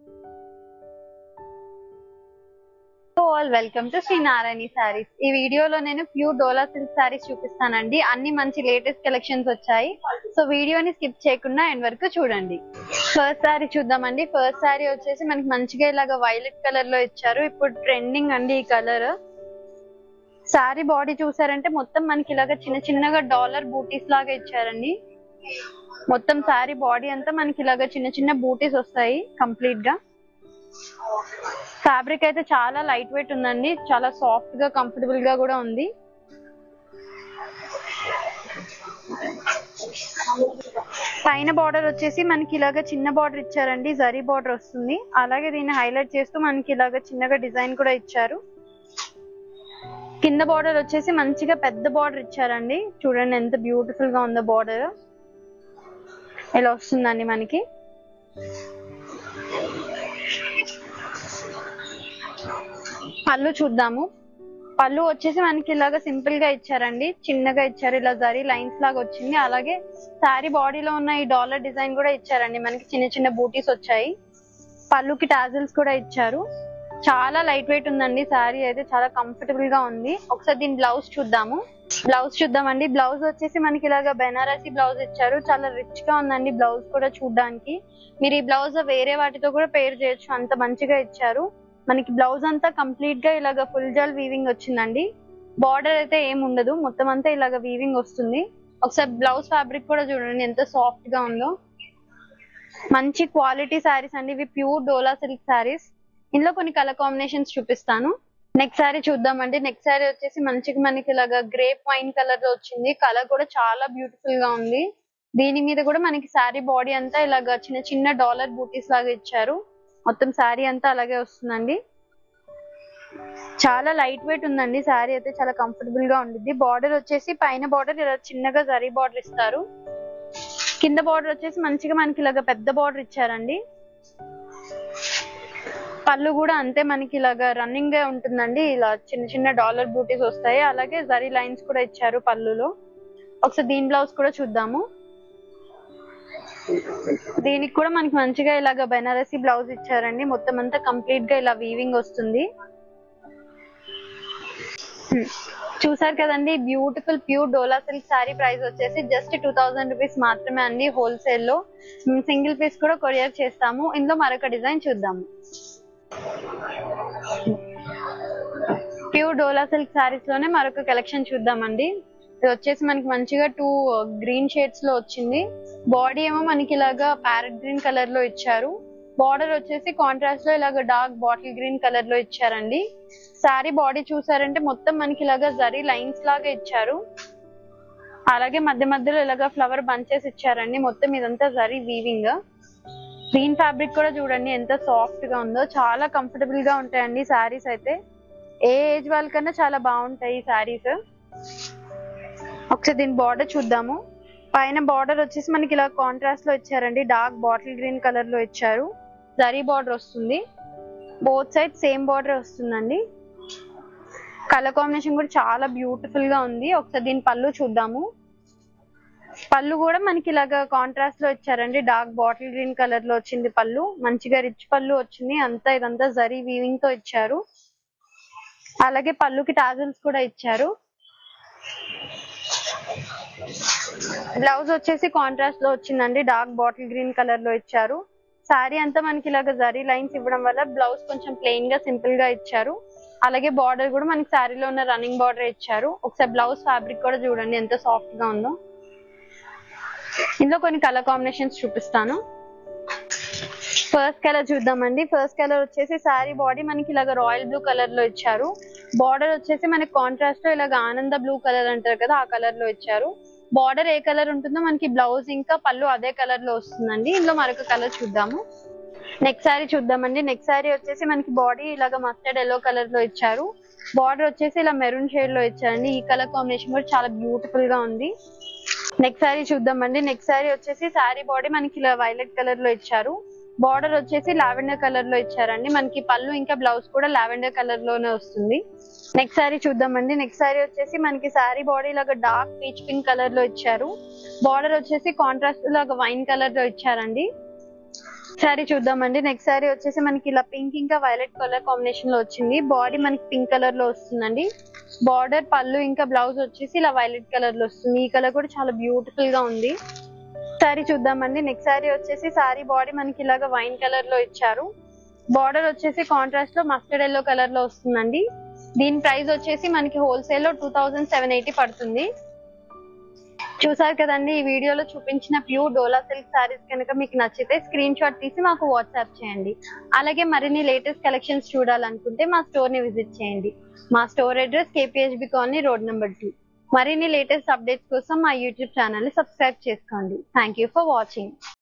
All welcome to Sri Narayani sarees ఈ వీడియోలో నేను ప్యూర్ డోలా సిల్క్ శారీస్ చూపిస్తానండి అన్ని మంచి లేటెస్ట్ కలెక్షన్స్ వచ్చాయి సో వీడియోని స్కిప్ చేయకుండా ఎండ్ వరకు చూడండి ఫస్ట్ శారీ చూద్దామండి ఫస్ట్ శారీ వచ్చేసి మనకి మంచిగా ఇలాగ వైలెట్ కలర్ లో ఇచ్చారు ఇప్పుడు ట్రెండింగ్ అండి ఈ కలర్ శారీ బాడీ చూసారంటే మొత్తం మనకి ఇలాగ చిన్న చిన్నగా డాలర్ బూటీస్ లాగా ఇచ్చారండి మొత్తం శారీ బాడీ అంతా మనకి ఇలాగ చిన్న చిన్న బూటీస్ వస్తాయి కంప్లీట్ గా ఫ్యాబ్రిక్ అయితే చాలా లైట్ వెయిట్ ఉందండి చాలా సాఫ్ట్ గా కంఫర్టబుల్ గా కూడా ఉంది పైన బార్డర్ వచ్చేసి మనకి ఇలాగ చిన్న బార్డర్ ఇచ్చారండి జరీ బార్డర్ వస్తుంది అలాగే దీన్ని హైలైట్ చేస్తూ మనకి ఇలాగ చిన్నగా డిజైన్ కూడా ఇచ్చారు కింద బార్డర్ వచ్చేసి మంచిగా పెద్ద బార్డర్ ఇచ్చారండి చూడండి ఎంత బ్యూటిఫుల్ గా ఉందో బార్డర్ ఇలా వస్తుందండి మనకి పళ్ళు చూద్దాము పళ్ళు వచ్చేసి మనకి ఇలాగా సింపుల్ గా ఇచ్చారండి చిన్నగా ఇచ్చారు ఇలా జరీ లైన్స్ లాగా వచ్చింది అలాగే శారీ బాడీలో ఉన్న ఈ డాలర్ డిజైన్ కూడా ఇచ్చారండి మనకి చిన్న చిన్న బూటీస్ వచ్చాయి పళ్ళుకి టాజిల్స్ కూడా ఇచ్చారు చాలా లైట్ వెయిట్ ఉందండి శారీ అయితే చాలా కంఫర్టబుల్ గా ఉంది ఒకసారి దీని బ్లౌజ్ చూద్దాము బ్లౌజ్ చూద్దామండి బ్లౌజ్ వచ్చేసి మనకి ఇలాగా బెనారసీ బ్లౌజ్ ఇచ్చారు చాలా రిచ్ గా ఉందండి బ్లౌజ్ కూడా చూడడానికి మీరు ఈ బ్లౌజ్ వేరే వాటితో కూడా పేర్ చేయొచ్చు అంత మంచిగా ఇచ్చారు మనకి బ్లౌజ్ అంతా కంప్లీట్ గా ఇలాగ ఫుల్ జాల్ వీవింగ్ వచ్చిందండి బార్డర్ అయితే ఏం ఉండదు మొత్తం అంతా ఇలాగ వీవింగ్ వస్తుంది ఒకసారి బ్లౌజ్ ఫ్యాబ్రిక్ కూడా చూడండి ఎంత సాఫ్ట్ గా ఉందో మంచి క్వాలిటీ శారీస్ అండి ఇవి ప్యూర్ డోలా సిల్క్ శారీస్ ఇందులో కొన్ని కలర్ కాంబినేషన్స్ చూపిస్తాను నెక్స్ట్ శారీ చూద్దామండి నెక్స్ట్ శారీ వచ్చేసి మంచిగా మనకి ఇలాగా గ్రేప్ వైన్ కలర్ లో వచ్చింది కలర్ కూడా చాలా బ్యూటిఫుల్ గా ఉంది దీని మీద కూడా మనకి శారీ బాడీ అంతా ఇలాగా చిన్న చిన్న డాలర్ బూటీస్ లాగా ఇచ్చారు మొత్తం శారీ అంతా అలాగే వస్తుందండి చాలా లైట్ వెయిట్ ఉందండి శారీ అయితే చాలా కంఫర్టబుల్ గా ఉంటుంది బార్డర్ వచ్చేసి పైన బార్డర్ ఇలా చిన్నగా జరీ బార్డర్ ఇస్తారు కింద బార్డర్ వచ్చేసి మంచిగా మనకి ఇలాగ పెద్ద బార్డర్ ఇచ్చారండి పళ్ళు కూడా అంతే మనకి ఇలాగా రన్నింగ్ గా ఉంటుందండి ఇలా చిన్న చిన్న డాలర్ బూటీస్ వస్తాయి అలాగే జరీ లైన్స్ కూడా ఇచ్చారు పళ్ళులో ఒకసారి దీని బ్లౌజ్ కూడా చూద్దాము దీనికి కూడా మనకి మంచిగా ఇలాగ బెనారసీ బ్లౌజ్ ఇచ్చారండి మొత్తం అంతా కంప్లీట్ గా ఇలా వీవింగ్ వస్తుంది హ్మ్. చూసారు కదండి beautiful pure dola silk saree price వచ్చేసి జస్ట్ టూ థౌసండ్ రూపీస్ మాత్రమే అండి హోల్సేల్ లో సింగిల్ పీస్ కూడా కొరియర్ చేస్తాము ఇందులో మరొక డిజైన్ చూద్దాము ప్యూర్ డోలా సిల్క్ శారీస్ లోనే మరొక కలెక్షన్ చూద్దామండి ఇది వచ్చేసి మనకి మంచిగా టూ గ్రీన్ షేడ్స్ లో వచ్చింది బాడీ ఏమో మనకి ఇలాగా ప్యారెట్ గ్రీన్ కలర్ లో ఇచ్చారు బార్డర్ వచ్చేసి కాంట్రాస్ట్ లో ఇలాగ డార్క్ బాటిల్ గ్రీన్ కలర్ లో ఇచ్చారండి శారీ బాడీ చూసారంటే మొత్తం మనకి ఇలాగా జరీ లైన్స్ లాగా ఇచ్చారు అలాగే మధ్య మధ్యలో ఇలాగా ఫ్లవర్ బంచెస్ ఇచ్చారండి మొత్తం ఇదంతా జరీ వీవింగ్ గ్రీన్ ఫ్యాబ్రిక్ కూడా చూడండి ఎంత సాఫ్ట్ గా ఉందో చాలా కంఫర్టబుల్ గా ఉంటాయండి శారీస్ అయితే ఏ ఏజ్ వాళ్ళకన్నా చాలా బాగుంటాయి ఈ శారీస్ ఒకసారి దీని బార్డర్ చూద్దాము పైన బార్డర్ వచ్చేసి మనకి ఇలా కాంట్రాస్ట్ లో ఇచ్చారండి డార్క్ బాటిల్ గ్రీన్ కలర్ లో ఇచ్చారు జరీ బార్డర్ వస్తుంది బోత్ సైడ్ సేమ్ బార్డర్ వస్తుందండి కలర్ కాంబినేషన్ కూడా చాలా బ్యూటిఫుల్ గా ఉంది ఒకసారి దీని పళ్ళు చూద్దాము పళ్ళు కూడా మనకి ఇలాగా కాంట్రాస్ట్ లో ఇచ్చారండి డార్క్ బాటిల్ గ్రీన్ కలర్ లో వచ్చింది పళ్ళు మంచిగా రిచ్ పళ్ళు వచ్చింది అంతా ఇదంతా జరీ వీవింగ్ తో ఇచ్చారు అలాగే పళ్ళుకి టాజల్స్ కూడా ఇచ్చారు బ్లౌజ్ వచ్చేసి కాంట్రాస్ట్ లో వచ్చిందండి డార్క్ బాటిల్ గ్రీన్ కలర్ లో ఇచ్చారు శారీ అంతా మనకి ఇలాగ జరీ లైన్స్ ఇవ్వడం వల్ల బ్లౌజ్ కొంచెం ప్లెయిన్ గా సింపుల్ గా ఇచ్చారు అలాగే బార్డర్ కూడా మనకి శారీలో ఉన్న రన్నింగ్ బార్డర్ ఇచ్చారు ఒకసారి బ్లౌజ్ ఫ్యాబ్రిక్ కూడా చూడండి ఎంత సాఫ్ట్ గా ఉందో ఇందులో కొన్ని కలర్ కాంబినేషన్స్ చూపిస్తాను ఫస్ట్ కలర్ చూద్దామండి ఫస్ట్ కలర్ వచ్చేసి శారీ బాడీ మనకి ఇలాగ రాయల్ బ్లూ కలర్ లో ఇచ్చారు బార్డర్ వచ్చేసి మనకి కాంట్రాస్ట్ లో ఇలాగ ఆనంద బ్లూ కలర్ అంటారు కదా ఆ కలర్ లో ఇచ్చారు బార్డర్ ఏ కలర్ ఉంటుందో మనకి బ్లౌజ్ ఇంకా పళ్ళు అదే కలర్ లో వస్తుందండి ఇందులో మరొక కలర్ చూద్దాము నెక్స్ట్ శారీ చూద్దామండి నెక్స్ట్ శారీ వచ్చేసి మనకి బాడీ ఇలాగ మస్టర్డ్ ఎల్లో కలర్ లో ఇచ్చారు బార్డర్ వచ్చేసి ఇలా మెరూన్ షేడ్ లో ఇచ్చారండి ఈ కలర్ కాంబినేషన్ కూడా చాలా బ్యూటిఫుల్ గా ఉంది నెక్స్ట్ శారీ చూద్దామండి నెక్స్ట్ శారీ వచ్చేసి శారీ బాడీ మనకి ఇలా వైలెట్ కలర్ లో ఇచ్చారు బార్డర్ వచ్చేసి లావెండర్ కలర్ లో ఇచ్చారండి మనకి పళ్ళు ఇంకా బ్లౌజ్ కూడా లావెండర్ కలర్ లోనే వస్తుంది నెక్స్ట్ శారీ చూద్దామండి నెక్స్ట్ శారీ వచ్చేసి మనకి శారీ బాడీ లాగా డార్క్ పీచ్ పింక్ కలర్ లో ఇచ్చారు బార్డర్ వచ్చేసి కాంట్రాస్ట్ లాగా వైన్ కలర్ లో ఇచ్చారండి శారీ చూద్దామండి నెక్స్ట్ శారీ వచ్చేసి మనకి ఇలా పింక్ ఇంకా వైలెట్ కలర్ కాంబినేషన్ లో వచ్చింది బాడీ మనకి పింక్ కలర్ లో వస్తుందండి బార్డర్ పళ్ళు ఇంకా బ్లౌజ్ వచ్చేసి ఇలా వైలెట్ కలర్ లో వస్తుంది ఈ కలర్ కూడా చాలా బ్యూటిఫుల్ గా ఉంది శారీ చూద్దామండి నెక్స్ట్ శారీ వచ్చేసి శారీ బాడీ మనకి ఇలాగా వైన్ కలర్ లో ఇచ్చారు బార్డర్ వచ్చేసి కాంట్రాస్ట్ లో మస్టర్డ్ ఎల్లో కలర్ లో వస్తుందండి దీని ప్రైస్ వచ్చేసి మనకి హోల్సేల్ లో టూ థౌజండ్ సెవెన్ ఎయిటీ పడుతుంది చూసారు కదండి ఈ వీడియోలో చూపించిన ప్యూర్ డోలా సిల్క్ సారీస్ కనుక మీకు నచ్చితే స్క్రీన్ షాట్ తీసి మాకు వాట్సాప్ చేయండి అలాగే మరిన్ని లేటెస్ట్ కలెక్షన్స్ చూడాలనుకుంటే మా స్టోర్ ని విజిట్ చేయండి మా store address KPHB colony road number two మరిన్ని లేటెస్ట్ అప్డేట్స్ కోసం మా యూట్యూబ్ ఛానల్ ని సబ్స్క్రైబ్ చేసుకోండి థ్యాంక్ యూ ఫర్ వాచింగ్